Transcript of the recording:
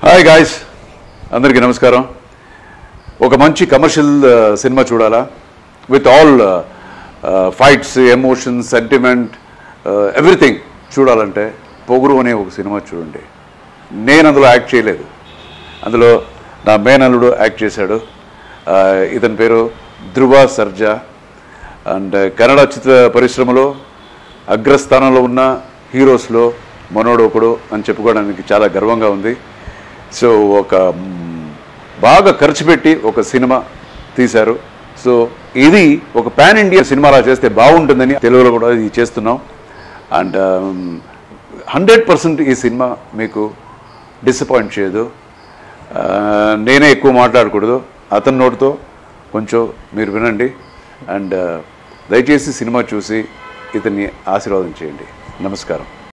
hi guys అందరికీ నమస్కారం ఒక మంచి కమర్షియల్ సినిమా చూడాలా with all fights emotions sentiment everything చూడాలంటే పొగురు అనే ఒక సినిమా చూడండి నేను అందులో యాక్ట్ చేయలేదు అందులో నా మేనల్లుడు యాక్ట్ చేశాడు Uh, ఇతని పేరు ధృవ సర్జా అండ్ కన్నడ చిత్ర పరిశ్రమలో అగ్రస్థానంలో ఉన్న హీరోస్లో మనోడు ఒకడు అని చెప్పుకోవడానికి చాలా గర్వంగా ఉంది సో ఒక మ్, బాగా ఖర్చు పెట్టి ఒక సినిమా తీశారు సో ఇది ఒక పాన్ ఇండియా సినిమాలా చేస్తే బాగుంటుందని తెలుగులో కూడా ఇది చేస్తున్నాం అండ్ హండ్రెడ్ పర్సెంట్ ఈ సినిమా మీకు డిసప్పాయింట్ చేయదు ఆ, నేనే ఎక్కువ మాట్లాడకూడదు అతని నోటితో కొంచెం మీరు వినండి అండ్ దయచేసి సినిమా చూసి ఇతన్ని ఆశీర్వాదం చేయండి నమస్కారం